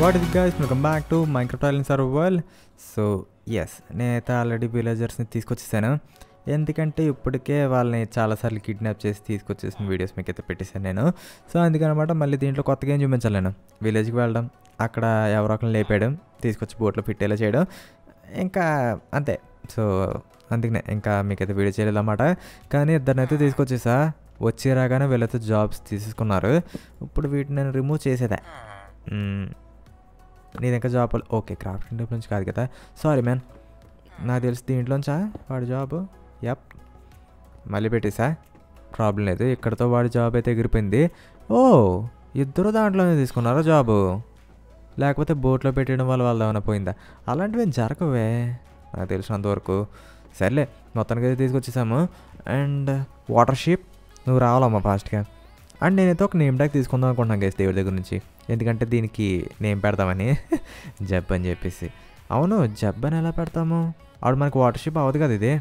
What is guys welcome back to మైక్రోట్ island server so yes నేనైతే already విలేజర్స్ని తీసుకొచ్చేసాను ఎందుకంటే ఇప్పటికే వాళ్ళని చాలాసార్లు కిడ్నాప్ చేసి తీసుకొచ్చేసిన వీడియోస్ మీకు అయితే పెట్టేశాను నేను సో అందుకనమాట మళ్ళీ దీంట్లో కొత్తగా ఏం చూపించాలి నేను విలేజ్కి వెళ్ళడం అక్కడ ఎవరో ఒకరిని లేపేయడం తీసుకొచ్చి బోట్లో పెట్టేలా చేయడం ఇంకా అంతే సో అందుకనే ఇంకా మీకైతే వీడియో చేయలేదన్నమాట కానీ ఇద్దరినైతే తీసుకొచ్చేసా వచ్చి రాగానే వీళ్ళైతే జాబ్స్ తీసుకున్నారు ఇప్పుడు వీటిని నేను రిమూవ్ చేసేదా మ్మ్. నీది ఇంకా జాబ్ ఓకే క్రాఫ్టింగ్ టైప్ నుంచి కాదు కదా సారీ మ్యాన్ నాకు తెలిసి దీంట్లోంచా వాడి జాబ్ యప్ మళ్ళీ పెట్టేసా ప్రాబ్లం లేదు ఇక్కడతో వాడి జాబ్ అయితే ఎగిరిపోయింది ఓ ఇద్దరు దాంట్లోనే తీసుకున్నారా జాబు లేకపోతే బోట్లో పెట్టడం వల్ల వాళ్ళు ఏమైనా పోయిందా అలాంటివి ఏం జరగవే నాకు తెలిసినంతవరకు సర్లే మొత్తానికి అయితే తీసుకొచ్చేసాము అండ్ వాటర్ షిప్ నువ్వు రావాలమ్మా ఫాస్ట్గా అండ్ నేనైతే ఒక నేమ్ ట్యాగ్ తీసుకుందాం అనుకుంటున్నాను గైస్ దేవుడి దగ్గర నుంచి ఎందుకంటే దీనికి నేమ్ పెడతామని జబ్ అని చెప్పేసి అవును జబ్ అని ఎలా పెడతాము ఆవిడ మనకి వాటర్ షిప్ అవ్వదు కదా ఇది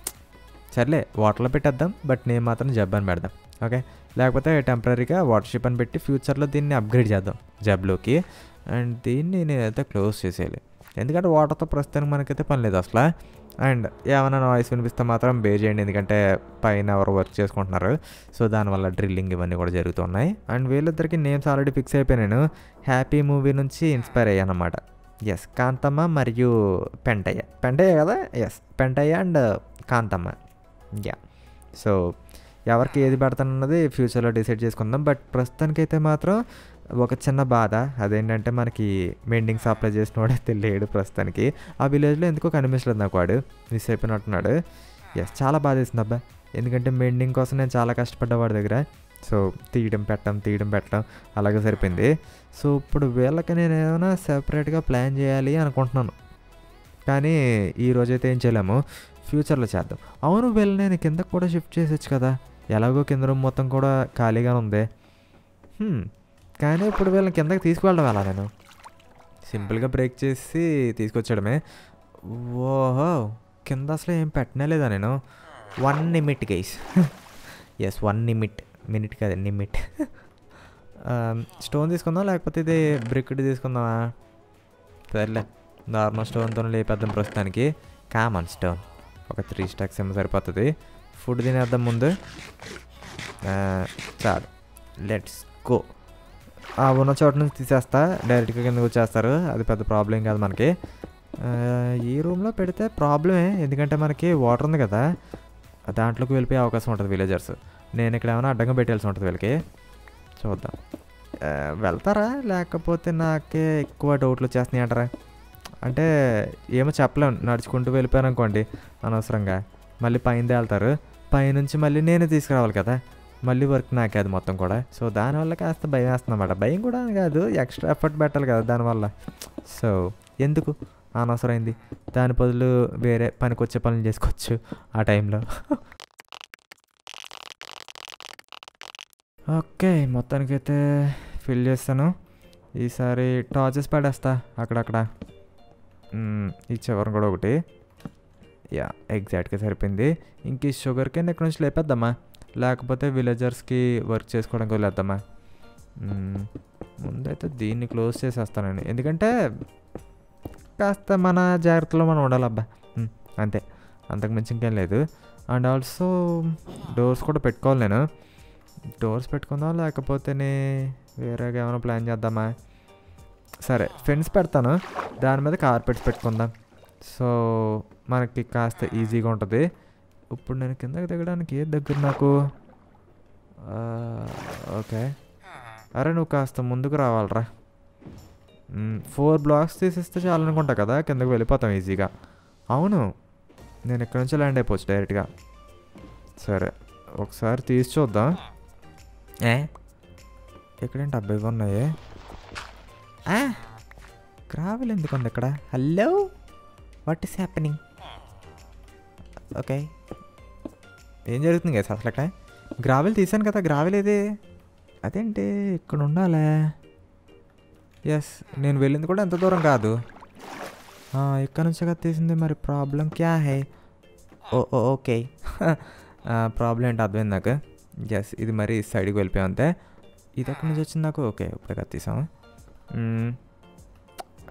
సర్లే వాటర్లో పెట్టేద్దాం బట్ నేమ్ మాత్రం జబ్ అని పెడదాం ఓకే లేకపోతే టెంపరీగా వాటర్ షిప్ అని పెట్టి ఫ్యూచర్లో దీన్ని అప్గ్రేడ్ చేద్దాం జబ్లోకి అండ్ దీన్ని నేనైతే క్లోజ్ చేసేయాలి ఎందుకంటే వాటర్తో ప్రస్తుతానికి మనకైతే పని లేదు అసలు అండ్ ఏమైనా నాయిస్ వినిపిస్తే మాత్రం బే చేయండి ఎందుకంటే పైన ఎవరు వర్క్ చేసుకుంటున్నారు సో దానివల్ల డ్రిల్లింగ్ ఇవన్నీ కూడా జరుగుతున్నాయి అండ్ వీళ్ళిద్దరికి నేమ్స్ ఆల్రెడీ ఫిక్స్ అయిపోయాను హ్యాపీ మూవీ నుంచి ఇన్స్పైర్ అయ్యాను అనమాట ఎస్ కాంతమ్మ మరియు పెంటయ్య పెంటయ్య కదా yes Pentayya and Kanthamma yeah so ఎవరికి ఏది పెడతానన్నది ఫ్యూచర్లో డిసైడ్ చేసుకుందాం బట్ ప్రస్తుతానికైతే మాత్రం ఒక చిన్న బాధ అదేంటంటే మనకి మెండింగ్ సప్లై చేసిన వాడైతే లేడు ప్రస్తుతానికి ఆ విలేజ్లో ఎందుకో కనిపించలేదు నాకు వాడు మిస్ అయిపోయినట్టున్నాడు ఎస్ చాలా బాధ వేసింది అబ్బా ఎందుకంటే మెండింగ్ కోసం నేను చాలా కష్టపడ్డా వాడి దగ్గర సో తీయడం పెట్టడం తీయడం పెట్టడం అలాగే సరిపోయింది సో ఇప్పుడు వీళ్ళకి నేను ఏమైనా సెపరేట్గా ప్లాన్ చేయాలి అనుకుంటున్నాను కానీ ఈ రోజైతే ఏం చేయలేము ఫ్యూచర్లో చేద్దాం అవును వీళ్ళు నేను కిందకు కూడా షిఫ్ట్ చేసొచ్చు కదా ఎలాగో కింద రూమ్ మొత్తం కూడా ఖాళీగానే ఉంది హ్మ్. కానీ ఇప్పుడు వీళ్ళని కిందకి తీసుకువెళ్ళడం ఎలా నేను సింపుల్గా బ్రేక్ చేసి తీసుకొచ్చడమే ఓహో కింద అసలు ఏం పెట్టనే లేదా నేను one minute guys yes one minute minute కాదు నిమిట్ స్టోన్ తీసుకుందాం లేకపోతే ఇది బ్రిక్ తీసుకుందామా సర్లే నార్మల్ స్టోన్తో లేపేద్దాం ప్రస్తుతానికి కామన్ స్టోన్ ఒక త్రీ స్టాక్స్ ఏమో సరిపోతుంది ఫుడ్ తినేద్దాం ముందు ఆ, చాలు లెట్స్ గో ఆ ఉన్న చోట నుంచి తీసేస్తా డైరెక్ట్గా కిందకు వచ్చేస్తారు అది పెద్ద ప్రాబ్లం కాదు మనకి ఆ, ఈ రూమ్లో పెడితే ప్రాబ్లమే ఎందుకంటే మనకి వాటర్ ఉంది కదా దాంట్లోకి వెళ్ళిపోయే అవకాశం ఉంటుంది విలేజర్స్ నేను ఇక్కడ ఏమైనా అడ్డంగా పెట్టాల్సి ఉంటుంది వీళ్ళకి చూద్దాం ఆ, వెళ్తారా లేకపోతే నాకే ఎక్కువ డౌట్లు వచ్చేస్తున్నాయి అంటారా అంటే ఏమో చెప్పలేము నడుచుకుంటూ వెళ్ళిపోయాను అనుకోండి అనవసరంగా మళ్ళీ పైన తేళ్తారు పైనుంచి మళ్ళీ నేనే తీసుకురావాలి కదా మళ్ళీ వర్క్ నాకే అది మొత్తం కూడా సో దానివల్ల కాస్త భయం వేస్తుందన్నమాట భయం కూడా అని కాదు ఎక్స్ట్రా ఎఫర్ట్ పెట్టాలి కదా దానివల్ల సో ఎందుకు అనవసరమైంది దాని బదులు వేరే పనికొచ్చే పనులు చేసుకోవచ్చు ఆ టైంలో ఓకే మొత్తానికైతే ఫిల్ చేస్తాను ఈసారి టార్చెస్ పడేస్తా అక్కడక్కడ మ్మ్, ఈ చివరి కూడా ఒకటి యా ఎగ్జాక్ట్గా సరిపోయింది ఇంక ఈ షుగర్ కింద ఇక్కడ నుంచి లేపేద్దామా లేకపోతే విలేజర్స్కి వర్క్ చేసుకోవడానికి వదిలేద్దామా మ్మ్, ముందైతే దీన్ని క్లోజ్ చేసేస్తానండి ఎందుకంటే కాస్త మన జాగ్రత్తలో మనం ఉండాలబ్బా మ్మ్, అంతే అంతకు మించి ఇంకేం లేదు అండ్ ఆల్సో డోర్స్ కూడా పెట్టుకోవాలి నేను డోర్స్ పెట్టుకుందాం లేకపోతేనే వేరేగా ఏమైనా ప్లాన్ చేద్దామా సరే ఫెన్స్ పెడతాను దాని మీద కార్పెట్స్ పెట్టుకుందాం సో మనకి కాస్త ఈజీగా ఉంటుంది ఇప్పుడు నేను కిందకి దిగడానికి ఏది దగ్గర నాకు ఆ, ఓకే అరే నువ్వు కాస్త ముందుకు రావాలరా ఫోర్ బ్లాక్స్ తీసిస్తే చాలు అనుకుంటా కదా కిందకి వెళ్ళిపోతాం ఈజీగా అవును నేను ఇక్కడ నుంచి ల్యాండ్ అయిపోవచ్చు డైరెక్ట్గా సరే ఒకసారి తీసి చూద్దాం ఏ ఇక్కడేంటి అబ్బాయి ఉన్నాయి గ్రావెల్ ఎందుకు ఉంది ఇక్కడ hello what is happening okay ఏం జరుగుతుంది కదా అసలు అక్కడ గ్రావెల్ తీసాను కదా గ్రావెల్ ఏది అదేంటి ఇక్కడ ఉండాలే ఎస్ నేను వెళ్ళింది కూడా ఎంత దూరం కాదు ఆ, ఇక్కడ నుంచి కదా తీసింది మరి ప్రాబ్లం క్యా హై ఓ ఓ, ఓకే ప్రాబ్లం ఏంటి అర్థమైంది నాకు ఎస్ ఇది మరి సైడ్కి వెళ్ళిపోయాం అంతే ఇది ఎక్కడి నుంచి వచ్చింది నాకు ఓకే ఇప్పుడే కదా తీసాము మ్మ్.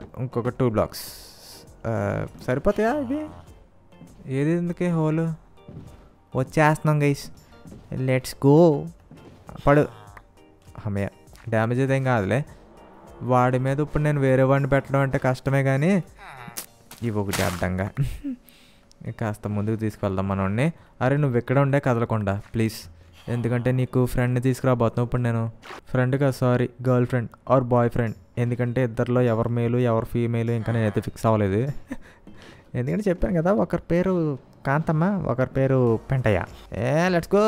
ఇంకొక టూ బ్లాక్స్ సరిపోతాయా ఇవి ఏది ఎందుకే హోల్ వచ్చేస్తున్నాం గైస్ లెట్స్ గో పడు అమ్మయ్య డ్యామేజ్ అయితే ఏం కాదులే వాడి మీద ఇప్పుడు నేను వేరే వాడిని పెట్టడం అంటే కష్టమే కానీ ఇవి ఒకటి అర్థంగా కాస్త ముందుకు తీసుకెళ్దాం మనోడిని అరే నువ్వు ఇక్కడ ఉండే కదలకుండా ప్లీజ్ ఎందుకంటే నీకు ఫ్రెండ్ని తీసుకురాబోతున్నావు ఇప్పుడు నేను ఫ్రెండ్ కాదు sorry girlfriend or boyfriend ఎందుకంటే ఇద్దరిలో ఎవరు మేలు ఎవరు ఫీమేల్ ఇంకా నేనైతే ఫిక్స్ అవ్వలేదు ఎందుకంటే చెప్పాను కదా ఒకరి పేరు కాంతమ్మ ఒకరి పేరు పెంటయ్య ఏ లెట్స్ గో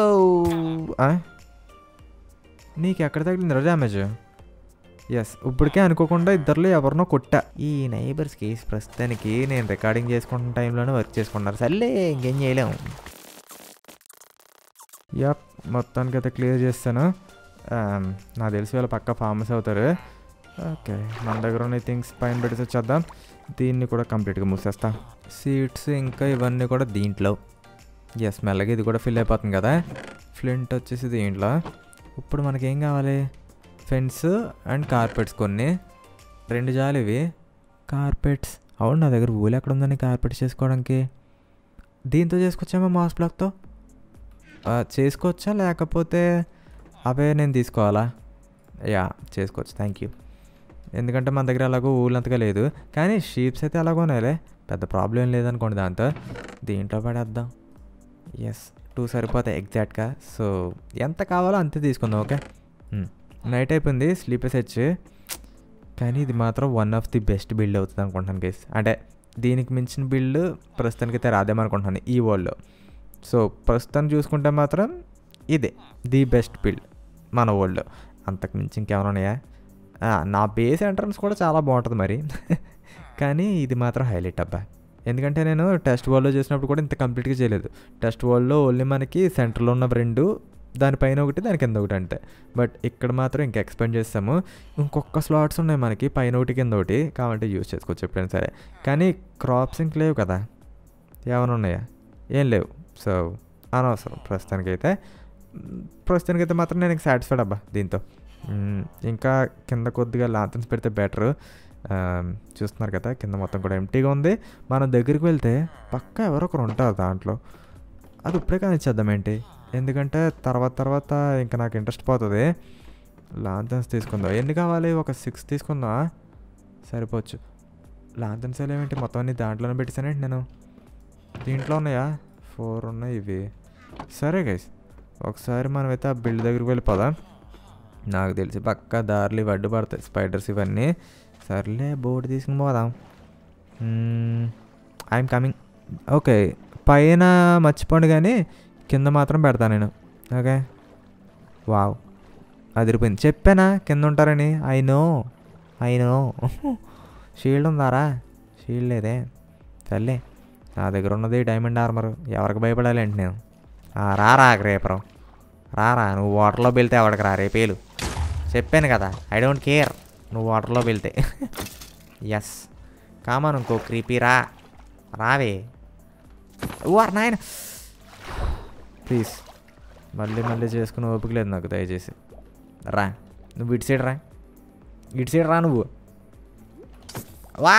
నీకు ఎక్కడ తగిలిందిరా డ్యామేజ్ ఎస్ ఇప్పటికే అనుకోకుండా ఇద్దరిలో ఎవరినో కొట్టా ఈ నైబర్స్కి ప్రస్తుతానికి నేను రికార్డింగ్ చేసుకుంటున్న టైంలోనే వర్క్ చేసుకుంటున్నారు సర్లే ఇంకేం చేయలేము యప్ మొత్తానికి అయితే క్లియర్ చేస్తాను ఆమ్, నాకు తెలిసి వాళ్ళు పక్క ఫార్మస్ అవుతారు ఓకే మన దగ్గర ఉన్న థింగ్స్ పైన పెట్టి వచ్చేద్దాం దీన్ని కూడా కంప్లీట్గా మూసేస్తా సీట్స్ ఇంకా ఇవన్నీ కూడా దీంట్లో ఎస్ మెల్లగా ఇది కూడా ఫిల్ అయిపోతుంది కదా ఫ్లింట్ వచ్చేసి దీంట్లో ఇప్పుడు మనకేం కావాలి ఫెన్స్ అండ్ కార్పెట్స్ కొన్ని రెండు జాలు ఇవి కార్పెట్స్ అవును నా దగ్గర ఊలు ఎక్కడ ఉందని కార్పెట్స్ చేసుకోవడానికి దీంతో చేసుకోవచ్చామా మాస్ బ్లాక్తో ఆ, చేసుకోవచ్చా లేకపోతే అవే నేను తీసుకోవాలా యా చేసుకోవచ్చు థ్యాంక్ యూ ఎందుకంటే మన దగ్గర అలాగో ఊళ్ళంతగా లేదు కానీ షీప్స్ అయితే అలాగోనేలే పెద్ద ప్రాబ్లం ఏం లేదనుకోండి దాంతో దీంట్లో పడేద్దాం ఎస్ టూ సరిపోతాయి ఎగ్జాక్ట్గా సో ఎంత కావాలో అంతే తీసుకుందాం ఓకే నైట్ అయిపోయింది స్లీపర్స్ వచ్చి కానీ ఇది మాత్రం one of the best build అవుతుంది అనుకుంటున్నాను గైస్ అంటే దీనికి మించిన బిల్డ్ ప్రస్తుతానికైతే రాదేమనుకుంటున్నాను ఈ వరల్డ్లో సో ప్రస్తుతం చూసుకుంటే మాత్రం ఇదే ది బెస్ట్ బిల్డ్ మన వరల్డ్లో అంతకు మించి ఇంకేమైనా ఉన్నాయా ఆ, నా బేస్ ఎంట్రన్స్ కూడా చాలా బాగుంటుంది మరి కానీ ఇది మాత్రం హైలైట్ అబ్బా ఎందుకంటే నేను టెస్ట్ వరల్డ్లో చేసినప్పుడు కూడా ఇంత కంప్లీట్గా చేయలేదు టెస్ట్ వరల్డ్లో ఓన్లీ మనకి సెంటర్లో ఉన్న రెండు దానిపైన ఒకటి దాని కింద ఒకటి అంతే బట్ ఇక్కడ మాత్రం ఇంకా ఎక్స్పెండ్ చేస్తాము ఇంకొక స్లాట్స్ ఉన్నాయి మనకి పైన ఒకటి కింద ఒకటి కావాలంటే యూజ్ చేసుకోవచ్చు ఎప్పుడైనా సరే కానీ క్రాప్స్ ఇంక లేవు కదా ఏమైనా ఉన్నాయా ఏం లేవు సో అనవసరం ప్రస్తుతానికైతే మ్, ప్రస్తుతానికైతే మాత్రం నేను సాటిస్ఫైడ్ అబ్బా దీంతో మ్, ఇంకా కింద కొద్దిగా లాంతన్స్ పెడితే బెటర్ చూస్తున్నారు కదా కింద మొత్తం కూడా ఎంటీగా ఉంది మనం దగ్గరికి వెళ్తే పక్క ఎవరో ఒకరు ఉంటారు దాంట్లో అది ఇప్పుడే కానీ ఇచ్చేద్దాం ఏంటి ఎందుకంటే తర్వాత తర్వాత ఇంకా నాకు ఇంట్రెస్ట్ పోతుంది లాంతన్స్ తీసుకుందాం ఎన్ని కావాలి ఒక సిక్స్ తీసుకుందాం సరిపోవచ్చు లాంతన్స్ ఏమేంటి మొత్తం అన్ని దాంట్లోనే పెట్టేసానేంటి నేను దీంట్లో ఉన్నాయా ఫోర్ ఉన్నాయి ఇవి సరే గైస్ ఒకసారి మనమైతే ఆ బిల్డ్ దగ్గరికి వెళ్ళిపోదాం నాకు తెలిసి పక్క దారులు ఇవి అడ్డు పడతాయి స్పైడర్స్ ఇవన్నీ సర్లే బోర్డు తీసుకుని పోదాం ఐఎమ్ కమింగ్ ఓకే పైన మర్చిపోండి కానీ కింద మాత్రం పెడతాను నేను ఓకే వావ్ అదిరిపోయింది చెప్పానా కింద ఉంటారని I know I know shield ఉందారా షీల్డ్ లేదే సర్లే నా దగ్గర ఉన్నది డైమండ్ ఆర్మర్ ఎవరికి భయపడాలి అంటే నేను ఆ, రారా రేపరం రారా నువ్వు వాటర్లో వెళ్తే ఎవడికి రా రేపేలు చెప్పాను కదా ఐ డోంట్ కేర్ నువ్వు వాటర్లో వెళ్తే ఎస్ కామన్ ఇంకో క్రీపీ రా రావే ఓర్ నాయన ప్లీజ్ మళ్ళీ మళ్ళీ చేసుకుని ఓపిక లేదు నాకు దయచేసి రా నువ్వు ఇటు సైడ్ రా ఇటు సైడ్ రా నువ్వు వా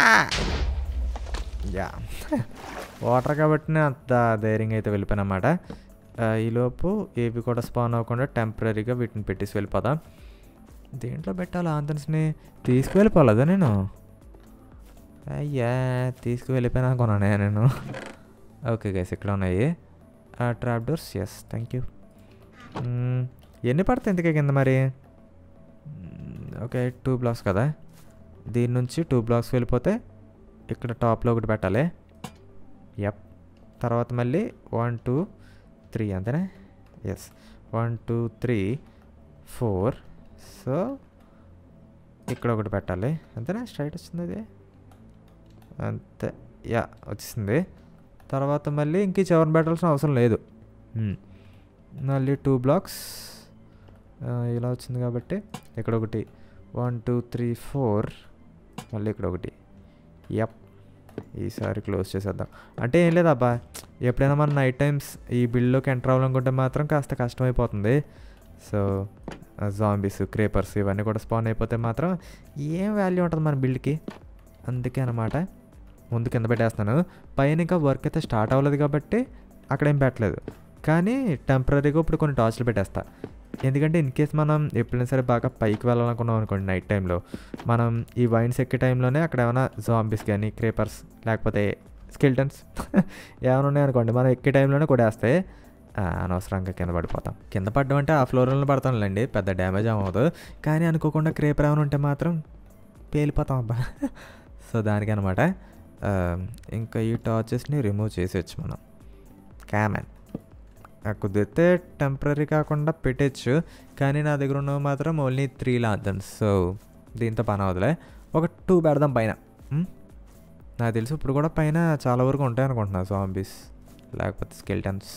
యా వాటర్ కాబట్టి నేను అంత ధైర్యంగా అయితే వెళ్ళిపోయానమాట ఈలోపు ఏవి కూడా స్పాన్ అవ్వకుండా టెంపరీగా వీటిని పెట్టేసి వెళ్ళిపోదాం దేంట్లో పెట్టాలి ఆంతన్స్ని తీసుకువెళ్ళిపోలేదా నేను అయ్యా తీసుకువెళ్ళిపోయాను అనుకున్నానే నేను ఓకే గైస్ ఇక్కడ ఉన్నాయి trap doors yes thank you ఎన్ని పడతాయి ఇంతకే కింద మరి ఓకే టూ బ్లాక్స్ కదా దీని నుంచి టూ బ్లాక్స్ వెళ్ళిపోతే ఇక్కడ టాప్లో ఒకటి పెట్టాలి యప్ తర్వాత మళ్ళీ వన్ టూ త్రీ అంతేనా yes one two three four so ఇక్కడ ఒకటి పెట్టాలి అంతేనా స్ట్రైట్ వచ్చింది అది అంతే యా వచ్చింది తర్వాత మళ్ళీ ఇంక ఈ చివరిని పెట్టాల్సిన అవసరం లేదు మ్మ్. మళ్ళీ టూ బ్లాక్స్ ఇలా వచ్చింది కాబట్టి ఇక్కడ ఒకటి వన్ టూ త్రీ ఫోర్ మళ్ళీ ఇక్కడ ఒకటి యప్ ఈసారి క్లోజ్ చేసేద్దాం అంటే ఏం లేదబ్బా ఎప్పుడైనా మనం నైట్ టైమ్స్ ఈ బిల్డ్లోకి ఎంటర్ అవ్వాలనుకుంటే మాత్రం కాస్త కష్టమైపోతుంది సో జాంబీస్ క్రేపర్స్ ఇవన్నీ కూడా స్పాన్ అయిపోతే మాత్రం ఏం వాల్యూ ఉంటుంది మన బిల్డ్కి అందుకే అనమాట ముందు కింద పెట్టేస్తున్నాను పైన ఇంకా వర్క్ అయితే స్టార్ట్ అవ్వలేదు కాబట్టి అక్కడ ఏం పెట్టలేదు కానీ టెంపరీగా ఇప్పుడు కొన్ని టార్చ్లు పెట్టేస్తా ఎందుకంటే ఇన్ కేస్ మనం ఎప్పుడైనా సరే బాగా పైకి వెళ్ళాలనుకున్నాం అనుకోండి నైట్ టైంలో మనం ఈ వైన్స్ ఎక్కే టైంలోనే అక్కడ ఏమైనా జాంబీస్ కానీ క్రేపర్స్ లేకపోతే స్కెల్టన్స్ ఏమైనా ఉన్నాయనుకోండి మనం ఎక్కే టైంలోనే కొడేస్తే ఆ, అనవసరంగా కింద పడిపోతాం కింద పడ్డం అంటే ఆ ఫ్లోర్లో పడతానులేండి పెద్ద డ్యామేజ్ అవ్వదు కానీ అనుకోకుండా క్రేపర్ ఏమైనా ఉంటే మాత్రం పేలిపోతాం అబ్బా సో దానికి అనమాట ఇంకా ఈ టార్చెస్ని రిమూవ్ చేసేయచ్చు మనం క్యామెన్ కుదిరితే టెంపరీ కాకుండా పెట్టచ్చు కానీ నా దగ్గర ఉన్నవి మాత్రం ఓన్లీ త్రీ లాంతన్స్ సో దీంతో పని అవదులే ఒక టూ పెడదాం పైన ఉమ్? నాకు తెలిసి ఇప్పుడు కూడా పైన చాలా వరకు ఉంటాయి అనుకుంటున్నా జాంబీస్ లేకపోతే స్కెల్టన్స్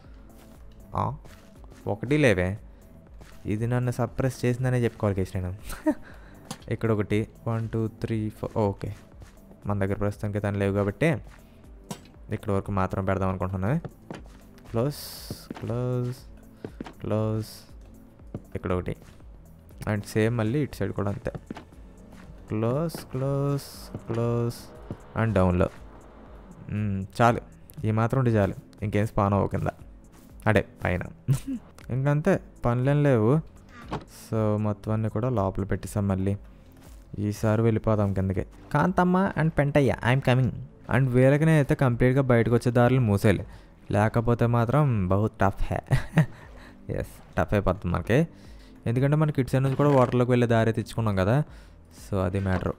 ఒకటి లేవే ఇది నన్ను సప్రెస్ చేసిందనే చెప్పుకోవాలి కేసు నేను ఇక్కడ ఒకటి one two three four okay మన దగ్గర ప్రస్తుతానికి తను లేవు కాబట్టి ఇక్కడ వరకు మాత్రం పెడదాం అనుకుంటున్నాను క్లోజ్ క్లోజ్ క్లోజ్ ఇక్కడ ఒకటి అండ్ సేమ్ మళ్ళీ ఇటు సైడ్ కూడా అంతే క్లోజ్ క్లోజ్ క్లోజ్ అండ్ డౌన్లో చాలు ఈ మాత్రం ఉంటే చాలు ఇంకేం స్పాన్ అవ్వ కింద అడే పైన ఇంకంతే పనులేం లేవు సో మొత్తం అన్నీ కూడా లోపల పెట్టేసాం మళ్ళీ ఈసారి వెళ్ళిపోదాం కిందకి Kanthamma and Pentayya I'm coming and వీళ్ళకి అయితే కంప్లీట్గా బయటకు వచ్చే దారులు మూసేయాలి లేకపోతే మాత్రం బహుత్ టఫ్ హే ఎస్ టఫ్ అయిపోతుంది మనకి ఎందుకంటే మన కిడ్స్ నుంచి కూడా వాటర్లోకి వెళ్ళే దారి తెచ్చుకున్నాం కదా సో అది మ్యాటరు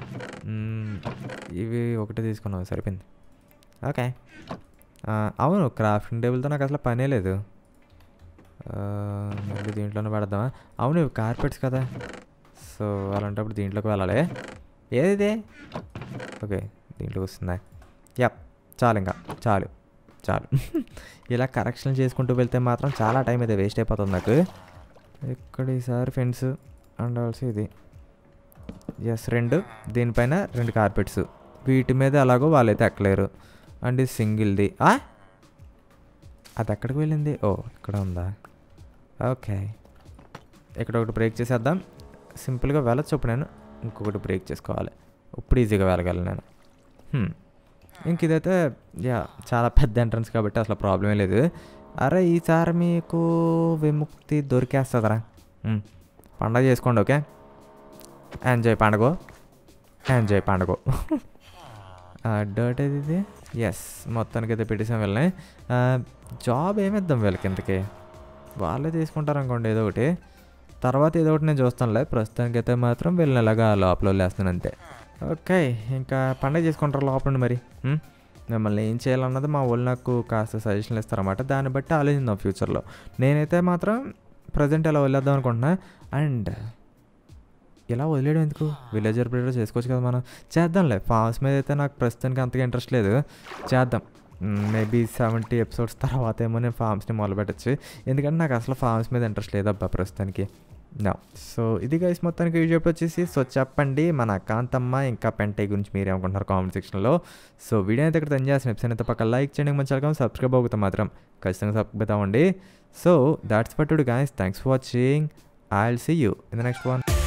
ఇవి ఒకటే తీసుకున్నాం సరిపోయింది ఓకే ఆ, అవును క్రాఫ్టింగ్ టేబుల్తో నాకు అసలు పనే లేదు ఆ, మళ్ళీ దీంట్లోనే పెడదామా అవును ఇవి కార్పెట్స్ కదా సో అలాంటప్పుడు దీంట్లోకి వెళ్ళాలి ఏది ఇది? ఓకే దీంట్లోకి వస్తుందా యప్ చాలు ఇంకా చాలు చాలు ఇలా కరెక్షన్ చేసుకుంటూ వెళ్తే మాత్రం చాలా టైం అయితే వేస్ట్ అయిపోతుంది నాకు ఇక్కడ ఈసారి ఫెన్స్ అండ్ ఆల్సో ఇది ఎస్ రెండు దీనిపైన రెండు కార్పెట్స్ వీటి మీద ఎలాగో వాళ్ళైతే ఎక్కలేరు అండ్ ఇది సింగిల్ది ఆ? అది ఎక్కడికి వెళ్ళింది ఓ ఇక్కడ ఉందా ఓకే ఇక్కడ ఒకటి బ్రేక్ చేసేద్దాం సింపుల్గా వెళ్ళొచ్చు ఇప్పుడు నేను ఇంకొకటి బ్రేక్ చేసుకోవాలి ఇప్పుడు ఈజీగా వెళ్ళగలను నేను హ్మ్. ఇంక ఇదైతే యా చాలా పెద్ద ఎంట్రన్స్ కాబట్టి అసలు ప్రాబ్లమే లేదు అరే ఈసారి మీకు విముక్తి దొరికేస్తుందిరా హ్మ్. పండగ చేసుకోండి ఓకే ఎంజాయ్ పండగ ఎంజాయ్ పండగ డర్ట్ ఏది ఇది ఎస్ మొత్తానికి అయితే పెట్టేసాం వీళ్ళని ఆ, జాబ్ ఏమిద్దాం వీళ్ళకి ఇంతకి వాళ్ళే తీసుకుంటారు అనుకోండి ఏదో ఒకటి తర్వాత ఏదో ఒకటి నేను చూస్తానులే ప్రస్తుతానికైతే మాత్రం వీళ్ళని ఎలాగా లోపల వేస్తాను అంతే ఓకే ఇంకా పండగ చేసుకుంటారు లోపల నుండి మరి ఉం? మిమ్మల్ని ఏం చేయాలన్నది మా వాళ్ళు నాకు కాస్త సజెషన్లు ఇస్తారన్నమాట దాన్ని బట్టి ఆలోచిద్దాం ఫ్యూచర్లో నేనైతే మాత్రం ప్రజెంట్ ఎలా వదిలేద్దాం అనుకుంటున్నా అండ్ ఇలా వదిలేయడం ఎందుకు విలేజర్ బ్రీడర్ చేసుకోవచ్చు కదా మనం చేద్దాంలే ఫార్మ్స్ మీద అయితే నాకు ప్రస్తుతానికి అంతగా ఇంట్రెస్ట్ లేదు చేద్దాం మేబీ సెవెంటీ ఎపిసోడ్స్ తర్వాత ఏమో నేను ఫార్మ్స్ని మొదలు పెట్టచ్చు ఎందుకంటే నాకు అసలు ఫార్మ్స్ మీద ఇంట్రెస్ట్ లేదబ్బా ప్రస్తుతానికి నా సో ఇది గైస్ మొత్తానికి వీడియో వచ్చేసి సో చెప్పండి మన కాంతమ్మ ఇంకా పెంటై గురించి మీరు ఏమనుకుంటున్నారు కామెంట్ సెక్షన్లో సో వీడియో అయితే ఇక్కడ ఎంజాయ్ చేసిన ఎపిసోడ్ అయితే పక్క లైక్ చేయండి మంచి వెల్కమ్ సబ్స్క్రైబ్ అవుతాం మాత్రం ఖచ్చితంగా సబ్స్క్రైబ్ అవ్వండి సో దాట్స్ పట్టుడు guys thanks for watching I will see you in the next one